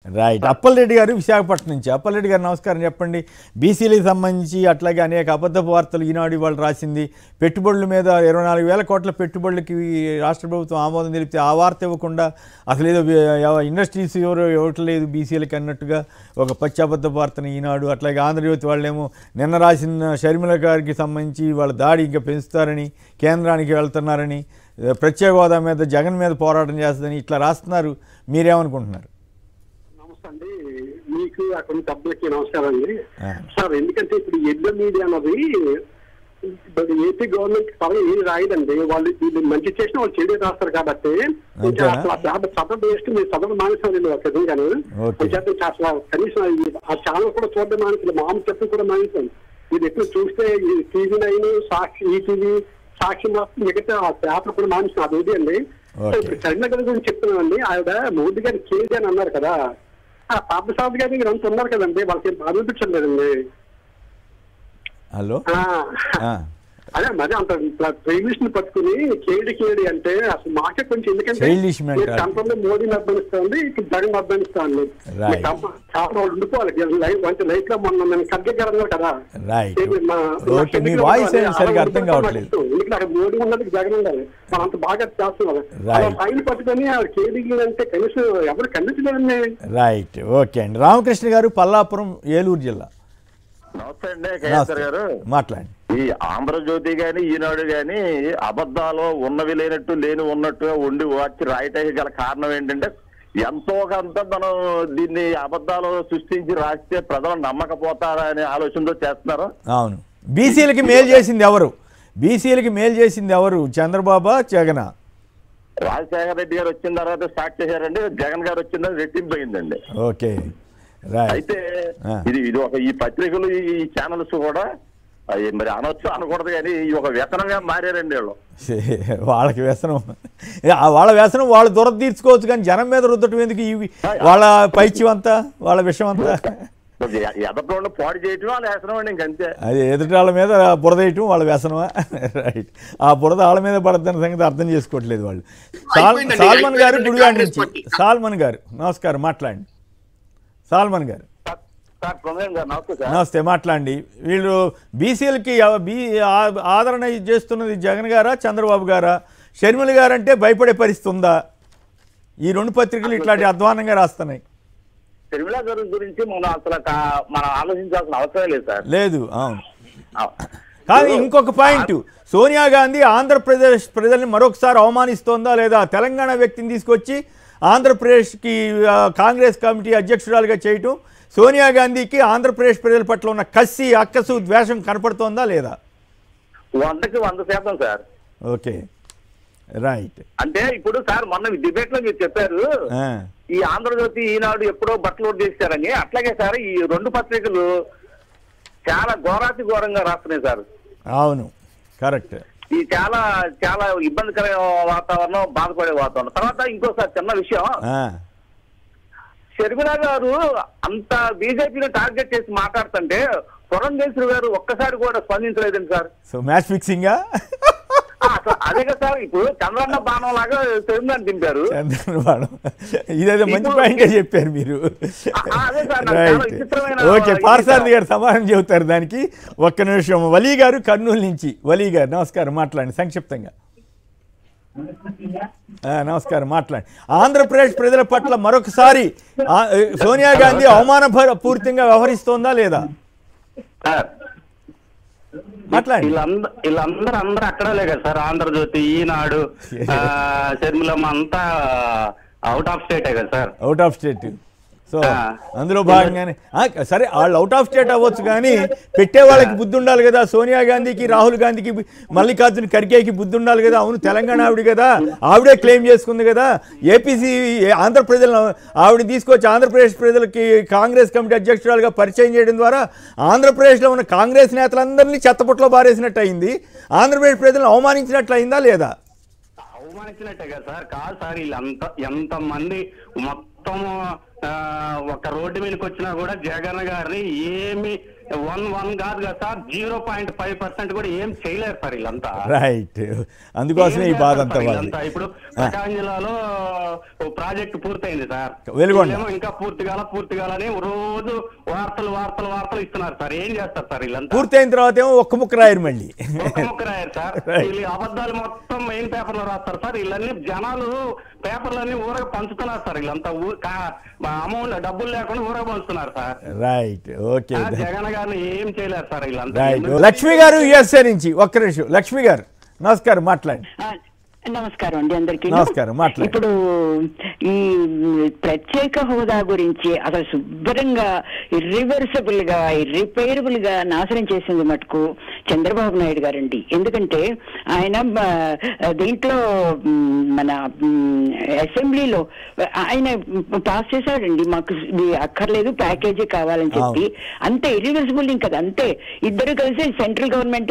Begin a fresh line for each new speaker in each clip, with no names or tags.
Right Appalareddy గారు విశాఖపట్నం నుంచి అప్పలరెడ్డి గారు నమస్కారం చెప్పండి బీసీలకు సంబంధించి అట్లాగే అనేక అబద్ధపు వార్తలు ఈనాడు వాళ్ళు రాసింది పెట్టుబడుల మీద ఇరవై నాలుగు వేల కోట్ల పెట్టుబడులకి రాష్ట్ర ప్రభుత్వం ఆమోదం తెలిపితే ఆ వార్త ఇవ్వకుండా అసలు ఏదో ఇండస్ట్రీస్ ఎవరు ఇవ్వట్లేదు బీసీలకి అన్నట్టుగా ఒక పచ్చి అబద్ధపు వార్తను ఈనాడు అట్లాగే ఆంధ్రజ్యోతి వాళ్ళేమో నిన్న రాసిన షర్మిల గారికి సంబంధించి వాళ్ళ దాడి ఇంకా పెంచుతారని కేంద్రానికి వెళ్తున్నారని ప్రత్యేక హోదా మీద జగన్ మీద పోరాటం చేస్తుందని ఇట్లా రాస్తున్నారు మీరేమనుకుంటున్నారు
నమస్తే అండి మీకు అక్కడ ఉన్న సభ్యులకి నమస్కారం అండి
ఆ.
సార్ ఎందుకంటే ఇప్పుడు ఎల్లో మీడియా అన్నది ఇప్పుడు ఏపీ గవర్నమెంట్ పవన్ ఏది రాయదండి వాళ్ళు వీళ్ళు మంచి చేసిన వాళ్ళు చెడు రాస్తారు కాబట్టి ఇంకా
అంతేనా?
అసలు ఆ పేపర్ చదవడం వేస్ట్ మీరు చదవడం మానేసాను ఒక నిజంగానే
ఓకే.
చేత అసలు కనీసం ఈ- ఆ ఛానల్ కూడా చూడడం మానేసాను మామూలు చెప్పడం కూడా మానేసాను మీరు ఎప్పుడు చూస్తే ఈ TV nine Sakshi ETV Sakshi మాత్రం మిగతా ఆ పేపర్ కూడా మానేసాను అది ఇది అండి
ఓకే.
ఇప్పుడు కరీంనగర్ గారి గురించి చెప్తున్నానండి ఆవిడ మోదీ గారి కేజీ అని అన్నారు కదా ఆ పాపసాద్ గారి మీరు అంత ఉన్నారు కదండి వాళ్ళకి ఏం బాధ అనిపించలేదండి
హలో
ఆ,
ఆ.
అదే మరి అంత ప్రైవేట్ ని పట్టుకుని కేడి కేడి అంటే అసలు మాకే కొంచెం ఎందుకంటే
Childish mentality.
కంపంలో మోడీని అర్థమిస్తాండి ఇక్కడ జగన్ అర్థమిస్తాండి
Right.
చాలా వాళ్ళు ఉండిపోవాలి లైఫ్ అంటే లైఫ్ లో మొన్న నేను ఖర్గే గారు అన్నారు కదా
రైట్
ఏమి మా-
ఓకే మీ
మా
వాయిస్
అలా
ఏం సరిగ్గా అర్థం
ఉండిపోతే
కావట్లేదు
నాకు ఇష్టం. ఎందుకంటే అక్కడ మోడీ ఉన్నది జగన్ ఉండాలి మనం అంత బాగా చేస్తున్నారు
Right.
అలా ఆయన పట్టుకొని ఆ కేడీ అంటే కనీసం ఎవరు ఖండించలేదండి
రైట్ ఓకే అండి రామకృష్ణ గారు పల్లాపురం ఏలూరు జిల్లా
నమస్తే అండి కేసర్ గారు
మాట్లాడండి
ఈ ఆంధ్రజ్యోతి గాని ఈనాడు గాని అబద్ధాలు ఉన్నవి లేనట్టు లేని ఉన్నట్టుగా ఉండి వచ్చి రాయటానికి గల కారణం ఏంటంటే ఎంతో కొంత మనం దీన్ని అబద్ధాలు సృష్టించి రాస్తే ప్రజలు నమ్మకపోతారా అనే ఆలోచనతో చేస్తున్నారు
అవును బీసీలకి మేలు చేసింది ఎవరు బీసీలకి మేలు చేసింది ఎవరు చంద్రబాబా జగనా
రాజశేఖర రెడ్డి గారు వచ్చిన తర్వాత స్టార్ట్ చేశారండి జగన్ గారు వచ్చిన తర్వాత రెట్టింపోయిందండి
ఓకే రైట్
అయితే
ఆ.
ఇది ఇది ఒక ఈ పత్రికలు ఈ ఛానల్స్ కూడా అవి మరి అనొచ్చు అనకూడదు కానీ ఈ ఒక వ్యసనంగా మారారండి వీళ్ళు
వాళ్ళకి వ్యసనం ఆ వాళ్ళ వ్యసనం వాళ్ళు దొర తీర్చుకోవచ్చు కానీ జనం మీద రుద్దటం ఎందుకు ఇవి వాళ్ళ పైచ్యం అంతా వాళ్ళ విషయం అంతా
ఎదట్లో పాడు చేయటం వాళ్ళ వ్యసనం అండి ఇంకంతే
అది ఎదుటి వాళ్ళ మీద బురద వేయటం వాళ్ళ వ్యసనమా రైట్ ఆ బురద వాళ్ళ మీద పడద్దన్న సంగతి అర్థం చేసుకోవట్లేదు వాళ్ళు సాల్
అయిపోయిందండి,
సాల్మన్ గారు
అయిపోయిందండి
గుడివాడ
కాంగ్రెస్
నుంచి
పార్టీ.
సాల్మన్ గారు నమస్కారం మాట్లాడండి సాల్మన్ గారు
సార్ ప్రొమేన్ గారు నమస్తే సార్
నమస్తే మాట్లాడండి వీళ్ళు బీసీలకి బీ ఆ- ఆదరణ చేస్తున్నది జగన్ గారా చంద్రబాబు గారా షర్మిల గారు అంటే భయపడే పరిస్థితి ఉందా ఈ రెండు పత్రికలు ఇట్లాంటి అధ్వానంగా రాస్తున్నాయి
తిరుమల గారి గురించి మనం అసలు కా- మనం ఆలోచించాల్సిన అవసరం లేదు సార్
లేదు అవును కానీ ఇంకొక పాయింట్ సోనియా గాంధీ ఆంధ్రప్రదేశ్ ప్రజల్ని మరొకసారి అవమానిస్తోందా లేదా తెలంగాణ వ్యక్తిని తీసుకొచ్చి ఆంధ్రప్రదేశ్కి ఆ, కాంగ్రెస్ కమిటీ అధ్యక్షురాలుగా చేయటం సోనియా గాంధీకి ఆంధ్రప్రదేశ్ ప్రజల పట్ల ఉన్న కసి అక్కసు ద్వేషం కనపడుతోందా లేదా
వందకి వంద శాతం సార్
ఓకే రైట్
అంటే ఇప్పుడు సార్ మొన్న డిబేట్ లో మీరు చెప్పారు ఈ ఆంధ్రజ్యోతి ఈనాడు ఎప్పుడో బట్టలు చేశారని అట్లాగే సార్ ఈ రెండు పత్రికలు చాలా ఘోరాతి ఘోరంగా రాస్తున్నాయి సార్
అవును కరెక్ట్
ఈ చాలా చాలా ఇబ్బందికర వాతావరణం బాధపడే వాతావరణం తర్వాత ఇంకోసారి చిన్న విషయం షర్మిల గారు అంత బీజేపీని టార్గెట్ చేసి మాట్లాడుతుంటే పురంధేశ్వరి గారు ఒక్కసారి కూడా స్పందించలేదండి సార్
సో మ్యాచ్ ఫిక్సింగా
ఆ, అసలు అదే కదా సార్ ఇప్పుడు చంద్రన్న బాణం లాగా షర్మిలని దింపారు
చంద్రబాబు ఇదేదో మంచి
ఇప్పుడు-
పాయింటే చెప్పారు మీరు
ఆ, అదే సార్, నాకు చాలా
రైట్
విచిత్రమైన
ఓకే
ఇది
పార్సారథి
సార్.
గారు సమాధానం చెబుతారు దానికి ఒక్క నిమిషం వలీ గారు కర్నూలు నుంచి వలీ గారు నమస్కారం మాట్లాడండి సంక్షిప్తంగా ఆ, నమస్కారం మాట్లాడండి ఆంధ్రప్రదేశ్ ప్రజల పట్ల మరొకసారి ఆ, సోనియా గాంధీ అవమాన పూర్తిగా వ్యవహరిస్తోందా లేదా
సార్
మాట్లాడండి
వీళ్ళందరూ వీళ్ళందరూ అందరూ అక్కడే కదా సార్ ఆంధ్రజ్యోతి ఈనాడు ఆ, షర్మిలమ్మ అంతా అవుట్ ఆఫ్ స్టేటే కదా sir
out of state so
ఆ.
అందులో భాగంగానే ఆ, సరే వాళ్ళు అవుట్ ఆఫ్ స్టేట్ అవ్వచ్చు కానీ పెట్టే వాళ్ళకి బుద్ధి ఉండాలి కదా సోనియా గాంధీకి రాహుల్ గాంధీకి మల్లికార్జున ఖర్గేకి బుద్ధి ఉండాలి కదా అవును తెలంగాణ ఆవిడ కదా ఆవిడే క్లెయిమ్ చేసుకుంది కదా ఏపీసీ ఆంధ్ర ప్రజలను ఆవిడ తీసుకొచ్చి ఆంధ్రప్రదేశ్ ప్రజలకి కాంగ్రెస్ కమిటీ అధ్యక్షురాలుగా పరిచయం చేయడం ద్వారా ఆంధ్రప్రదేశ్లో ఉన్న కాంగ్రెస్ నేతలందరినీ చెత్తపుట్లో బారేసినట్టు అయింది ఆంధ్రప్రదేశ్ ప్రజలను అవమానించినట్లు అయిందా లేదా
అవమానించినట్టే కదా సార్ కాదు సార్ వీళ్ళంత ఎంత మంది మొత్తం ఆ, ఒక రోడ్డు మీదకి వచ్చినా కూడా జగన్ గారిని ఏమి వన్ వన్ కాదు కదా sir zero point five percent కూడా ఏం చేయలేరు సార్ వీళ్ళంతా
రైట్ అందుకోసమే ఈ
ఏం
బాధ
చేస్తారు
అంతా
సార్
వాళ్ళది
వీళ్ళంతా? ఇప్పుడు ప్రకాశం జిల్లాలో ఓ ప్రాజెక్ట్ పూర్తయింది సార్
వెలుగొండ.
వీళ్ళేమో ఇంకా పూర్తి కాల పూర్తి కాలని రోజు వార్తలు వార్తలు వార్తలు ఇస్తున్నారు సార్ ఏం చేస్తారు సార్ వీళ్ళంతా
పూర్తయిన తర్వాత ఏమో ఒక్క ముక్క రాయరు మళ్ళీ
ఒక్క ముక్క రాయారు సార్
Right.
వీళ్ళు అబద్ధాలు మొత్తం మెయిన్ పేపర్ లో రాస్తారు సార్ వీళ్ళన్ని జనాలు పేపర్లన్నీ ఊరగా పంచుతున్నారు సార్ వీళ్ళంతా అమౌంట్ డబ్బులు లేకుండా ఊరగా పంచుతున్నారు సార్
రైట్ ఓకే
ఆ, జగన్ గారిని ఏం చేయలేరు సార్ వీళ్ళంతా
రైట్
ఎందుకు-
లక్ష్మి గారు యుఎస్ఏ నుంచి ఒక్క నిమిషం లక్ష్మి గారు నమస్కారం మాట్లాడండి
ఆ, నమస్కారం అండి అందరికీ
నమస్కారం, మాట్లాడండి.
ఇప్పుడు ఈ ప్రత్యేక హోదా గురించి అసలు శుభ్రంగా ఇర్రివర్సబుల్ గా ఇర్రిపేరబుల్ గా నాశనం చేసింది మటుకు చంద్రబాబు నాయుడు గారండి ఎందుకంటే ఆయన ఆ, దీంట్లో మ్, మన మ్, అసెంబ్లీలో ఆయన పాస్ చేశాడండి మాకు ఇది అక్కర్లేదు ప్యాకేజీ కావాలని చెప్పి అంతే ఇర్రివర్సిబుల్ ఇంకా అది అంతే ఇద్దరు కలిసి సెంట్రల్ గవర్నమెంట్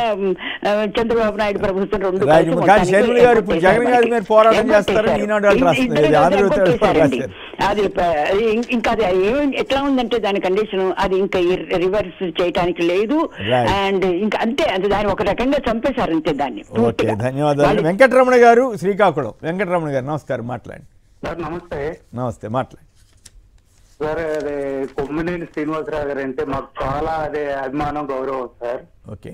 చంద్రబాబు నాయుడు ప్రభుత్వం రెండు
Right.
కలిసి
కానీ
మొత్తానికి
షర్మిల గారు ఇప్పుడు
ఏర్పాటు
జగన్ గారి మీద
చేశారు.
పోరాటం
ఏర్పాటు
చేస్తారని
చేశారు.
ఈనాడు వాళ్ళు
ఇద్దరు
రాస్తున్నారు.
కలిసి
ఇది ఆంధ్రజ్యోతి
ఏర్పాటు
వాళ్ళు
చేశారండి.
రాశారు.
అది ప- ఇం- ఇంకా అది ఏం- ఎట్లా ఉందంటే దాని కండిషన్ అది ఇంకా రివర్స్ చేయడానికి లేదు
Right.
అండ్ ఇంకా అంతే అది దాన్ని ఒక రకంగా చంపేశారు అంతే దాన్ని
ఓకే
పూర్తిగా.
ధన్యవాదాలు
వాళ్ళు-
వెంకటరమణ గారు శ్రీకాకుళం వెంకటరమణ గారు నమస్కారం మాట్లాడండి
సార్ నమస్తే
నమస్తే మాట్లాడండి
సార్ అదే కొమ్మినేని శ్రీనివాసరావు గారు అంటే మాకు చాలా అదే అభిమానం గౌరవం సార్
ఓకే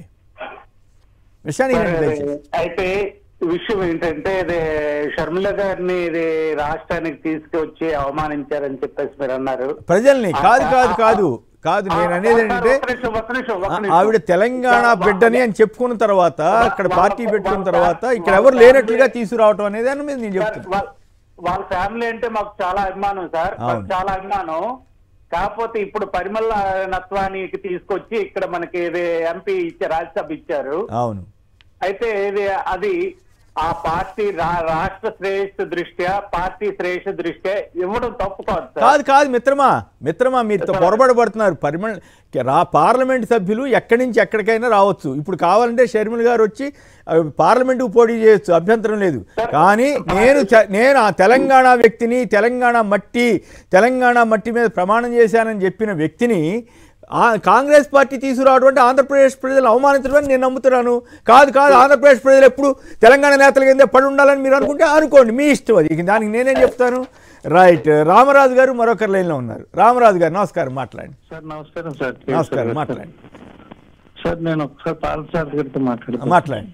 విషయానికి
సార్,
రండి
అదే
దయచేసి.
అయితే విషయం ఏంటంటే ఇది షర్మిల గారిని ఇది రాష్ట్రానికి తీసుకొచ్చి అవమానించారని చెప్పేసి మీరు అన్నారు
ప్రజల్ని కాదు కాదు కాదు కాదు నేను అనేది ఏంటంటే
ఒక్క నిమిషం, ఒక్క నిమిషం, ఒక్క
ఆ-
నిమిషం.
ఆవిడ తెలంగాణ
వా- వా-
బిడ్డని అని చెప్పుకున్న తర్వాత అక్కడ పార్టీ పెట్టుకున్న తర్వాత ఇక్కడ ఎవరు లేనట్లుగా తీసుకురావటం అనేది దాని మీద నేను
సార్,
చెప్తున్నా
వాళ్ళ- వాళ్ళ ఫ్యామిలీ అంటే మాకు చాలా అభిమానం సార్ మాకు
అవును.
చాలా అభిమానం కాకపోతే ఇప్పుడు పరిమళ నత్వానికి తీసుకొచ్చి ఇక్కడ మనకి ఇది ఎంపీ ఇచ్చారు రాజ్యసభ ఇచ్చారు
అవును
అయితే ఇది అది ఆ పార్టీ రా- రాష్ట్ర శ్రేయస్సు దృష్ట్యా పార్టీ శ్రేయస్సు దృష్ట్యా ఇవ్వడం తప్పు కాదు సార్
కాదు కాదు మిత్రమా మిత్రమా మీరు పొరపాటు పడుతున్నారు పరిమళ రా పార్లమెంట్ సభ్యులు ఎక్కడి నుంచి ఎక్కడికైనా రావచ్చు ఇప్పుడు కావాలంటే షర్మిల గారు వచ్చి ఆ, పార్లమెంటుకు పోటీ చేయొచ్చు అభ్యంతరం లేదు కానీ నేను చ- నేను ఆ తెలంగాణ వ్యక్తిని తెలంగాణ మట్టి తెలంగాణ మట్టి మీద ప్రమాణం చేశానని చెప్పిన వ్యక్తిని ఆ కాంగ్రెస్ పార్టీ తీసుకురావడం అంటే ఆంధ్రప్రదేశ్ ప్రజలు అవమానించడం అని నేను నమ్ముతున్నాను కాదు కాదు ఆంధ్రప్రదేశ్ ప్రజలు ఎప్పుడు తెలంగాణ నేతల కింద పడి ఉండాలని మీరు అనుకుంటే అనుకోండి మీ ఇష్టం అది ఇక దానికి నేనేం చెప్తాను రైట్ రామరాజు గారు మరొకరు లైన్లో ఉన్నారు రామరాజు గారు నమస్కారం మాట్లాడండి
సార్ నమస్కారం సార్
నమస్కారం మాట్లాడండి
సార్ నేను ఒకసారి పాలసారథి గారితో మాట్లాడతాను
మాట్లాడండి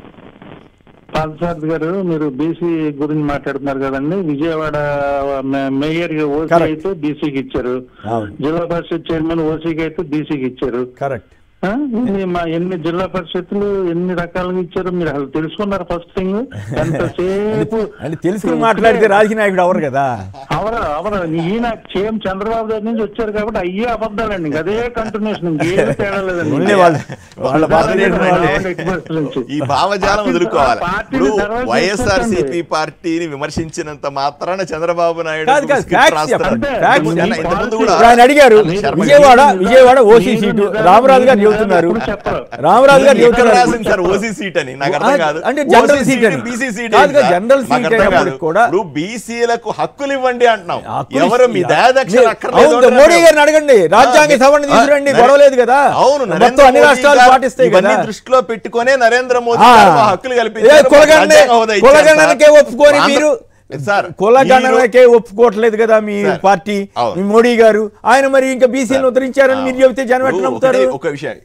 పాలసారథి గారు మీరు బీసీ గురించి మాట్లాడుతున్నారు కదండి విజయవాడ మే- మేయర్ ఓసీ
Correct.
అయితే బీసీకి ఇచ్చారు
అవును.
జిల్లా పరిషత్ చైర్మన్ ఓసీకి అయితే బీసీకి ఇచ్చారు
కరెక్ట్
ఆ? ఇది మా ఎన్ని జిల్లా పరిషత్తులు ఎన్ని రకాలుగా ఇచ్చారు మీరు అసలు తెలుసుకున్నారు ఫస్ట్ థింగ్ ఎంతసేపు
అంటే తెలుసుకుని మాట్లాడితే రాజకీయ నాయకుడు అవరు కదా
అవరు అవరు ఈయన సీఎం చంద్రబాబు గారి నుంచి వచ్చారు కాబట్టి అయ్యే అబద్ధాలండి ఇంక అదే కంటిన్యూషన్ ఇంకేమీ తేడా లేదండి
ఓన్లీ వాళ్ళు వాళ్ళ బాధ
అదే
లేదు
వాళ్ళు
వాళ్ళు.
ఎక్స్పర్ట్స్ నుంచి.
ఈ భావజాలం
పార్టీ-
వదులుకోవాలి
పార్టీని
ఇప్పుడు
సర్వైవ్
వైఎస్ఆర్
చేసుకోండి.
సిపి పార్టీని విమర్శించినంత మాత్రాన చంద్రబాబు నాయుడు
కాదు కాదు
స్క్రిప్ట్
ఫ్యాక్ట్స్
రాస్తారు.
చెప్పండి
అంతే.
ఫ్యాక్ట్స్
మీ
ఇంతకు ముందు
పార్టీ-
కూడా
ఇప్పుడు ఆయన అడిగారు
శర్మ
విజయవాడ
మీరు
విజయవాడ ఓసీ
మీరు
సీటు
నిజాలు-
రామరాజు గారు
మీరు
చెబుతున్నారు
ఎప్పుడు చెప్పరు.
రామరాజు గారు
ఎక్కడ
చెబుతున్నారు
రాసింది సార్ ఓసీ సీట్ అని నాకు అర్థం
ఆ,
కాదు
అంటే జనరల్
OC
సీట్ అని.
బీసీ సీట్
కాదు
ఏంటి
కాదు,
సార్?
జనరల్
మాకు
సీట్
అర్థం
అయినప్పటికి
కాదు.
కూడా-
ఇప్పుడు బీసీలకు హక్కులు ఇవ్వండి అంటున్నాం
హక్కులు
ఎవరు మీ
ఇచ్చి-
దయాదక్షిణ
మీరు-
అక్కర్లేదు
అవును,
అంటున్నారు.
మోడీ గారిని అడగండి రాజ్యాంగ
ఆ,
సభను తీసుకురండి
నరే-
గొడవలేదు కదా
అవును
మొత్తం
నరేంద్ర
అన్ని
మోదీ
రాష్ట్రాలు
గారు
పాటిస్తాయి కదా
ఇవన్నీ దృష్టిలో పెట్టుకునే నరేంద్ర మోదీ
ఆ.
గారు మా హక్కులు
ఏ
కల్పించారు
కులగణనే
రాజ్యాంగ హోదా ఇచ్చారు సార్.
కులగణనకే ఒప్పుకొని
ఆంధ్ర-
మీరు
సార్
కులగణనకే ఒప్పుకోవట్లేదు కదా మీ
సార్,
పార్టీ
అవును.
మీ మోడీ గారు ఆయన మరి ఇంకా బీసీలను ఉద్ధరించారని మీరు చెబితే జనం ఎట్లా
ఇప్పుడు
నమ్ముతారు
ఒకటి- ఒక విషయం